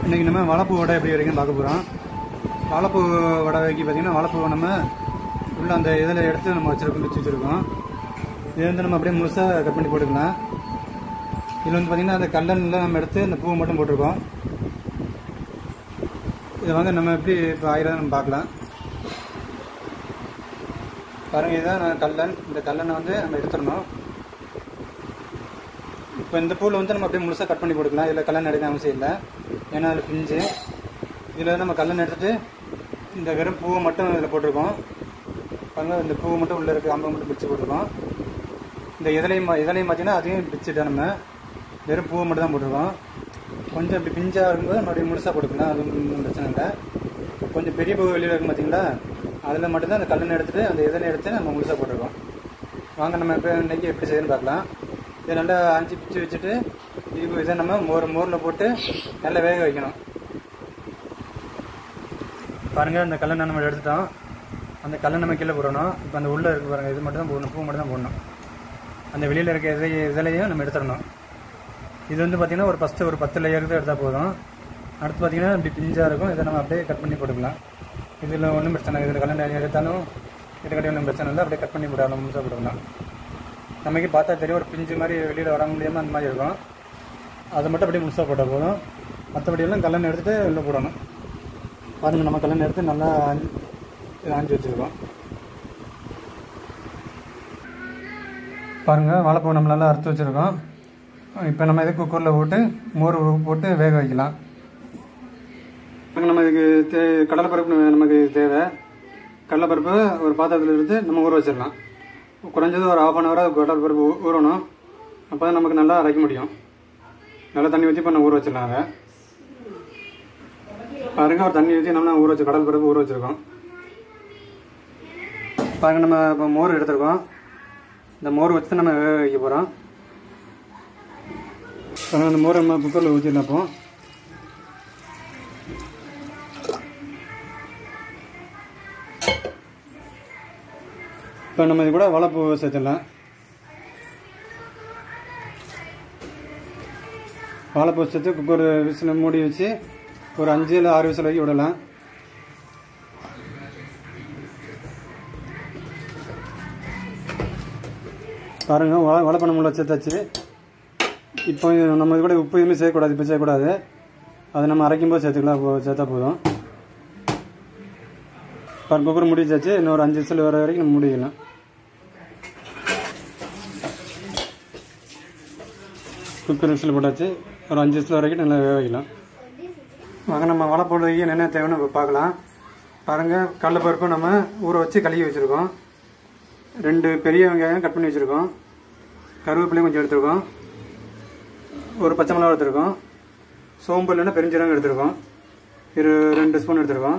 இன்றைக்கி நம்ம வாழைப்பூ வடை எப்படி வரைக்கும் பார்க்க போகிறோம் வாழைப்பூ வடை வைக்க பார்த்தீங்கன்னா வாழைப்பூவை நம்ம உள்ள அந்த இதில் எடுத்து நம்ம வச்சிருக்கோம் வச்சு வச்சுருக்கோம் இது வந்து நம்ம அப்படியே முழுசாக கட் பண்ணி போட்டுக்கலாம் இதில் வந்து பார்த்திங்கன்னா அந்த கல்லனில் நம்ம எடுத்து அந்த பூவை மட்டும் போட்டிருக்கோம் இதை வந்து நம்ம எப்படி இப்போ ஆயிரம் நம்ம பார்க்கலாம் பாருங்கள் இதுதான் நான் கல்லன் இந்த கல்லனை வந்து நம்ம எடுத்துடணும் இப்போ இந்த பூவில் வந்து நம்ம அப்படியே முழுசாக கட் பண்ணி போட்டுக்கலாம் இதில் கல்லன் எடுக்க அவசியம் இல்லை ஏன்னா அதில் பிஞ்சு இதில் நம்ம கல்லன் எடுத்துட்டு இந்த வெறும் பூவை மட்டும் இதில் போட்டிருக்கோம் பாருங்க இந்த பூவை மட்டும் உள்ளே இருக்க அம்பை மட்டும் பிடிச்சி போட்டிருக்கோம் இந்த இதழையும் இதழையும் பார்த்தீங்கன்னா அதையும் பிடிச்சிட்டோம் நம்ம வெறும் பூவை மட்டும் தான் போட்டிருக்கோம் கொஞ்சம் இப்படி பிஞ்சாக இருக்கும்போது நம்ம அப்படியே முழுசாக போட்டுக்கலாம் அது ஒன்றும் பிரச்சனை இல்லை கொஞ்சம் பெரிய பூ வெளியில் இருக்கும் பார்த்தீங்களா அதில் மட்டும்தான் அந்த கல்லணை எடுத்துட்டு அந்த இதழை எடுத்து நம்ம முழுசாக போட்டிருக்கோம் வாங்க நம்ம இப்போ இன்னைக்கு எப்படி செய்யணும்னு பார்க்கலாம் இதை நல்லா அஞ்சு பிச்சு வச்சுட்டு இது இதை நம்ம மோர் மோரில் போட்டு நல்லா வேக வைக்கணும் பாருங்கள் அந்த கல்லணை நம்ம எடுத்துட்டோம் அந்த கல்லை நம்ம கீழே போடணும் இப்போ அந்த உள்ளே இருக்கு பாருங்கள் இது மட்டும் தான் போடணும் பூ மட்டும் தான் போடணும் அந்த வெளியில் இருக்க இதை இதழையும் நம்ம எடுத்துடணும் இது வந்து பார்த்திங்கன்னா ஒரு ஃபஸ்ட்டு ஒரு பத்து லேயருக்கு எடுத்தால் போதும் அடுத்து பார்த்திங்கன்னா இப்படி பிஞ்சாக இருக்கும் இதை நம்ம அப்படியே கட் பண்ணி போட்டுக்கலாம் இதில் ஒன்றும் பிரச்சனை இல்லை இதில் கல்யாணம் எடுத்தாலும் இது கட்டி ஒன்றும் பிரச்சனை இல்லை அப்படியே கட் பண்ணி போடலாம் முழுசாக போட்டுக்கலாம் நமக்கு பார்த்தா தெரியும் ஒரு பிஞ்சு மாதிரி வெளியில் வர முடியாமல் அந்த மாதிரி இருக்கும் அதை மட்டும் அப்படியே முழுசாக போட்டால் போதும் மற்றபடியெல்லாம் கல்லணை எடுத்துகிட்டு உள்ளே போடணும் பாருங்கள் நம்ம கல்லணை எடுத்து நல்லா ஆஞ்சி இதை ஆஞ்சி வச்சுருக்கோம் பாருங்கள் வாழைப்பூ நம்ம நல்லா அறுத்து வச்சுருக்கோம் இப்போ நம்ம இது குக்கரில் போட்டு மோர் போட்டு வேக வைக்கலாம் இப்போ நம்ம இதுக்கு தே கடலைப்பருப்பு நமக்கு தேவை கடலைப்பருப்பு ஒரு பாத்திரத்தில் எடுத்து நம்ம ஊற வச்சிடலாம் குறைஞ்சது ஒரு ஆஃப் அன் ஹவராக கடலைப்பருப்பு ஊ- ஊறணும் அப்போ தான் நமக்கு நல்லா அரைக்க முடியும் நல்லா தண்ணி ஊற்றி இப்போ நம்ம ஊற வச்சிடலாம் அதை பாருங்க ஒரு தண்ணி ஊற்றி நம்ம ஊற வச்சு கடலைப்பருப்பு ஊற வச்சுருக்கோம் பாருங்க நம்ம இப்போ மோர் எடுத்துருக்கோம் இந்த மோர் வச்சு தான் நம்ம வேக வைக்க போகிறோம் பாருங்க அந்த மோரை நம்ம குக்கரில் ஊற்றிடலாம் அப்போ இப்போ நம்ம இது கூட வாழைப்பூ சேர்த்துடலாம் வாழைப்பூ சேர்த்து குக்கர் விசில் மூடி வச்சு ஒரு அஞ்சு இல்லை ஆறு விசில் வரைக்கும் விடலாம் பாருங்க வாழை வாழைப்பழம் உள்ள சேர்த்தாச்சு இப்போ இது நம்ம இது கூட உப்பு எதுவுமே சேர்க்கக்கூடாது இப்போ சேர்க்கக்கூடாது அதை நம்ம அரைக்கும் போது சேர்த்துக்கலாம் போ- சேர்த்தா போதும் பாருங்க குக்கர் முடிச்சாச்சு இன்னொரு அஞ்சு விசில் வர வரைக்கும் நம்ம முடிக்கலாம் குக்கர் விசில் போட்டாச்சு ஒரு அஞ்சு விசில் வரைக்கும் நல்லா வேக வைக்கலாம் வாங்க நம்ம வலை போடுறதுக்கு என்னென்ன தேவைன்னு இப்போ பார்க்கலாம் பாருங்கள் கடலைப்பருப்பு நம்ம ஊற வச்சு கழுவி வச்சுருக்கோம் ரெண்டு பெரிய வெங்காயம் கட் பண்ணி வச்சுருக்கோம் கருவேப்பிலையும் கொஞ்சம் எடுத்துருக்கோம் ஒரு பச்சை மிளகா எடுத்துருக்கோம் சோம்பு இல்லைன்னா பெருஞ்சீரகம் எடுத்துருக்கோம் இரு ரெண்டு ஸ்பூன் எடுத்துருக்கோம்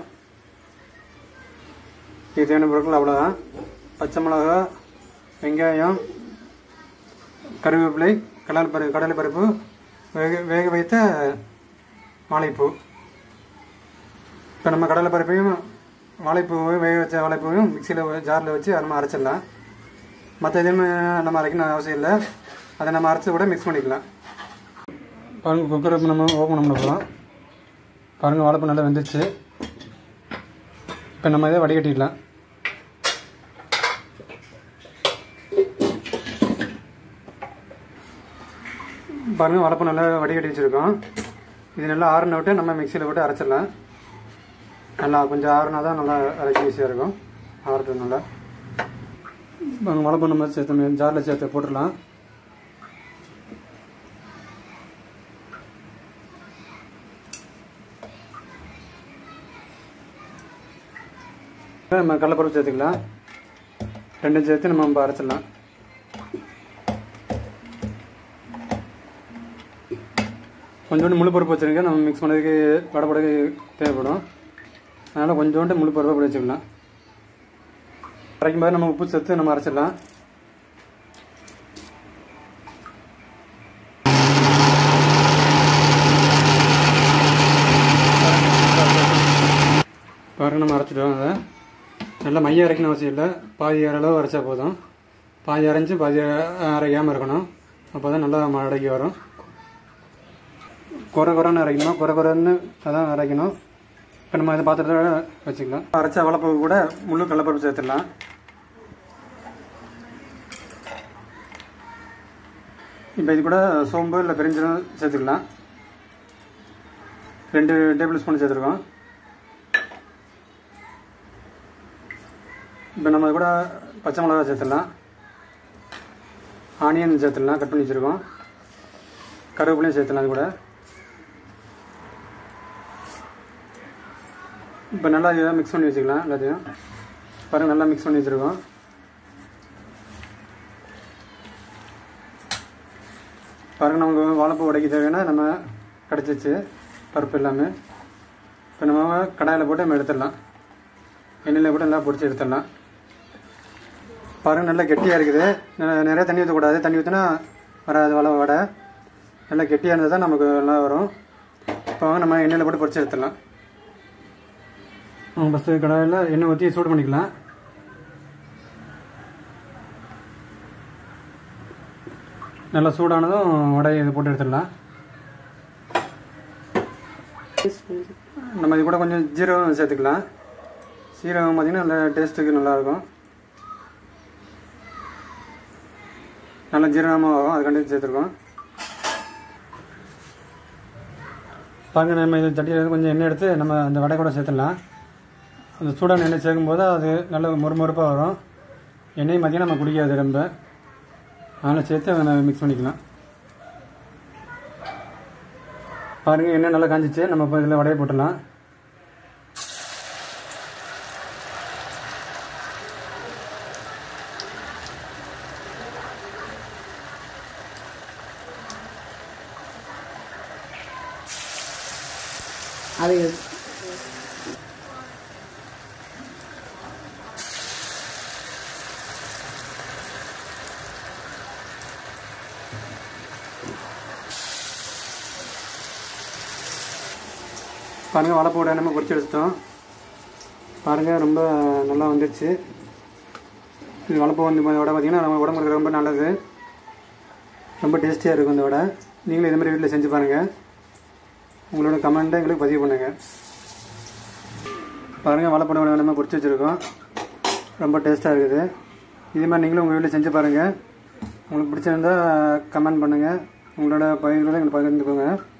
இது தேவையான பொருட்கள் அவ்வளோதான் பச்சை மிளகா வெங்காயம் கருவேப்பிலை கடலை பருப்பு கடலை பருப்பு வேக வேக வைத்த வாழைப்பூ இப்போ நம்ம கடலை பருப்பையும் வாழைப்பூவையும் வேக வச்ச வாழைப்பூவையும் மிக்சியில் ஜாரில் வச்சு அதை நம்ம அரைச்சிடலாம் மற்ற எதுவுமே நம்ம அரைக்கணும் அவசியம் இல்லை அதை நம்ம அரைச்சி கூட மிக்ஸ் பண்ணிக்கலாம் பாருங்கள் குக்கரை இப்போ நம்ம ஓப்பன் பண்ண போகிறோம் பாருங்கள் வாழைப்பூ நல்லா வெந்துச்சு இப்போ நம்ம இதை வடிகட்டிடலாம் பாருங்கள் வாழைப்பூ நல்லா வடிகட்டி வச்சுருக்கோம் இது நல்லா ஆறுன விட்டு நம்ம மிக்சியில் போட்டு அரைச்சிடலாம் நல்லா கொஞ்சம் ஆறுனா தான் நல்லா அரைக்க ஈஸியாக இருக்கும் ஆறட்டும் நல்லா பாருங்க வாழைப்பூ நம்ம சேர்த்து ஜாரில் சேர்த்து போட்டுடலாம் நம்ம கடலைப்பருப்பு சேர்த்துக்கலாம் ரெண்டும் சேர்த்து நம்ம இப்போ அரைச்சிடலாம் கொஞ்சோண்டு முழு பருப்பு வச்சுருக்கேன் நம்ம மிக்ஸ் பண்ணதுக்கு வடை போட தேவைப்படும் அதனால் கொஞ்சோண்டு முழு பருப்பை போட்டு வச்சுக்கலாம் அரைக்கும் போது நம்ம உப்பு சேர்த்து நம்ம அரைச்சிடலாம் பாருங்க நம்ம அரைச்சிட்டோம் அதை நல்லா மையம் அரைக்கணும் அவசியம் இல்லை பாதி அளவு அரைச்சா போதும் பாதி அரைஞ்சு பாதி அரைக்காமல் இருக்கணும் அப்போ தான் நல்லா நம்ம அடக்கி வரும் குறை குறைன்னு அரைக்கணும் குறை குறைன்னு அதான் அரைக்கணும் இப்போ நம்ம இதை பாத்திரத்தோட வச்சுக்கலாம் அரைச்ச வாழைப்பூ கூட முழு கடலப்பருப்பு சேர்த்துடலாம் இப்போ இது கூட சோம்பு இல்லை பெருஞ்சீரகம் சேர்த்துக்கலாம் ரெண்டு டேபிள் ஸ்பூன் சேர்த்துருக்கோம் இப்போ நம்ம இது கூட பச்சை மிளகா சேர்த்துடலாம் ஆனியன் சேர்த்துடலாம் கட் பண்ணி வச்சுருக்கோம் கருவேப்பிலையும் சேர்த்துடலாம் அது கூட இப்போ நல்லா இதை மிக்ஸ் பண்ணி வச்சுக்கலாம் எல்லாத்தையும் பாருங்கள் நல்லா மிக்ஸ் பண்ணி வச்சுருக்கோம் பாருங்கள் நமக்கு வாழைப்பூ உடைக்க தேவைன்னா நம்ம கிடச்சிச்சு பருப்பு எல்லாமே இப்போ நம்ம கடாயில் போட்டு நம்ம எடுத்துடலாம் எண்ணெயில் போட்டு நல்லா பொரிச்சு எடுத்துடலாம் பாருங்கள் நல்லா கெட்டியாக இருக்குது நெ- நிறைய தண்ணி ஊற்றக்கூடாது தண்ணி ஊற்றினா வராது வள வடை நல்லா கெட்டியாக இருந்தால் தான் நமக்கு நல்லா வரும் இப்போ வாங்க நம்ம எண்ணெயில் போட்டு பொரிச்சு எடுத்துடலாம் ஃபஸ்ட்டு கடாயில் எண்ணெய் ஊற்றி சூடு பண்ணிக்கலாம் நல்லா சூடானதும் வடையை இது போட்டு எடுத்துடலாம் நம்ம இது கூட கொஞ்சம் ஜீரகம் சேர்த்துக்கலாம் சீரகம் பார்த்திங்கன்னா நல்ல டேஸ்ட்டுக்கு நல்லாயிருக்கும் நல்ல ஜீரணமாக ஆகும் அதுக்காண்டி சேர்த்துருக்கோம் பாருங்க நம்ம இது சட்டியில் கொஞ்சம் எண்ணெய் எடுத்து நம்ம அந்த வடை கூட சேர்த்துடலாம் அந்த சூடான எண்ணெய் சேர்க்கும்போது அது நல்ல மொறுமொறுப்பாக வரும் எண்ணெய் மதியம் நம்ம குடிக்காது ரொம்ப அதனால் சேர்த்து அதை நம்ம மிக்ஸ் பண்ணிக்கலாம் பாருங்கள் எண்ணெய் நல்லா காஞ்சிச்சு நம்ம இப்போ இதில் வடையை போட்டுடலாம் அது பாருங்கள் வாழைப்பூட நம்ம பொரிச்சு எடுத்துட்டோம் பாருங்கள் ரொம்ப நல்லா வந்துடுச்சு இது வாழைப்பூ வந்து இந்த வடை பார்த்திங்கன்னா நம்ம உடம்புக்கு ரொம்ப நல்லது ரொம்ப டேஸ்டியாக இருக்கும் இந்த வடை நீங்களும் இதே மாதிரி வீட்டில் செஞ்சு பாருங்கள் உங்களோட கமெண்ட்டை எங்களுக்கு பதிவு பண்ணுங்கள் பாருங்கள் வாழைப்பூட வடை நம்ம பொரிச்சு வச்சுருக்கோம் ரொம்ப டேஸ்ட்டாக இருக்குது இதே மாதிரி நீங்களும் உங்கள் வீட்டில் செஞ்சு பாருங்கள் உங்களுக்கு பிடிச்சிருந்தா கமெண்ட் பண்ணுங்கள் உங்களோட பயிர்களை எங்களுக்கு பகிர்ந்துக்கோங்க